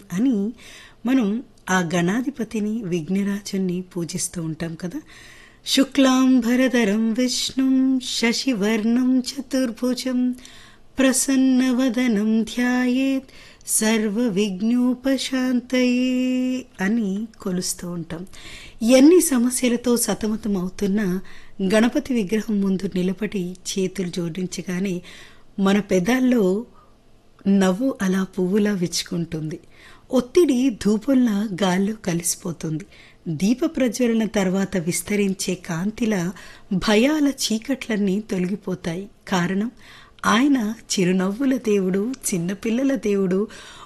అని మనం ఆ గణాధిపతిని విఘ్నరాజుని పూజిస్తూ ఉంటాం కదా శుక్లాంబరధరం విష్ణుం శశివర్ణం చతుర్భుజం ప్రసన్నవదనం ధ్యాయేత్ సర్వ విఘ్నోపశాంతయే అని కొలుస్తూ ఉంటాం ఎన్ని సమస్యలతో సతమతం అవుతున్నా గణపతి విగ్రహం ముందు నిలబడి చేతులు జోడించగానే మన పెదాల్లో నవ్వు అలా పువ్వులా విచ్చుకుంటుంది ఒత్తిడి ధూపంలా గాల్లో కలిసిపోతుంది దీప ప్రజ్వలన తర్వాత విస్తరించే కాంతిలా భయాల చీకట్లన్నీ తొలగిపోతాయి కారణం ఆయన చిరునవ్వుల దేవుడు చిన్నపిల్లల దేవుడు